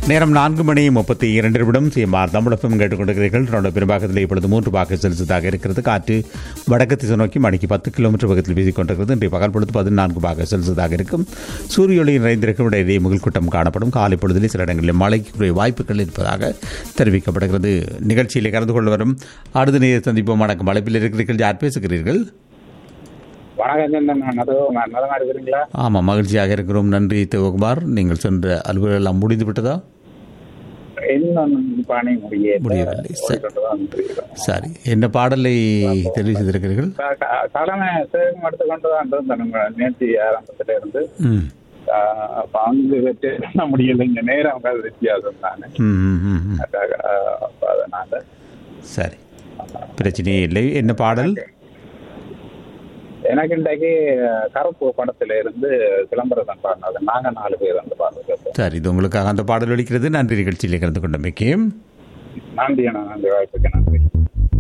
நேரம் நான்கு மணி முப்பத்தி இரண்டு நிமிடம் சிஎம்ஆர் தமிழகம் கேட்டுக்கொண்டிருக்கிறீர்கள் தொடர்ந்து பெரும்பாகத்தில் இப்பொழுது மூன்று பாக செலுத்ததாக இருக்கிறது காற்று வடக்கு திசை நோக்கி மணிக்கு பத்து கிலோமீட்டர் வேகத்தில் வீசிக் கொண்டிருக்கிறது இன்றைய பகல் பொழுது பதினான்கு பாக செலுத்ததாக இருக்கும் சூரிய ஒளி நிறைந்திருக்கும் இடையே முகல்கூட்டம் காணப்படும் காலை பொழுதில் சில இடங்களில் மழைக்குரிய வாய்ப்புகள் இருப்பதாக தெரிவிக்கப்படுகிறது நிகழ்ச்சியில் கலந்து கொள்ள வரும் அடுத்த நேர சந்திப்போம் வணக்கம் அழைப்பில் இருக்கிறீர்கள் யார் பேசுகிறீர்கள் வணக்கம் சந்தன் நலம் நலமா இருக்கிறீங்களா ஆமாம் மகிழ்ச்சியாக இருக்கிறோம் நன்றி தேவகுமார் நீங்கள் சென்ற அலுவலகம் எல்லாம் முடிந்து விட்டதா இன்னும் பணி முடிய முடியவில்லை. சரி. சரி என்ன பாடலை தெரிவு செய்திருக்கிறீர்கள் கடமை சேகம் எடுத்துக்கொண்டு தான் இருந்தேன் நேற்று ஆரம்பத்துல இருந்து ம் ஆஹ் பங்கு பெற்று பண்ண முடியல இங்க நேரம் கால வித்தியாசம் தானே ம், ம், ம், ம். அதுக்காக, ஆஹ் அப்ப அதனால சரி பிரச்சனையே இல்லை என்ன பாடல் எனக்கு இன்றைக்கு கருப்பு படத்துல இருந்து சிலம்பரசன் பாடினது நாங்க நாலு பேர் அந்த பாடல் கேட்டோம் சரி இது உங்களுக்காக அந்த பாடல் ஒலிக்கிறது நன்றி நிகழ்ச்சியில் கலந்து கொண்டமைக்கு நன்றி அண்ணா நன்றி வாய்ப்புக்கு நன்றி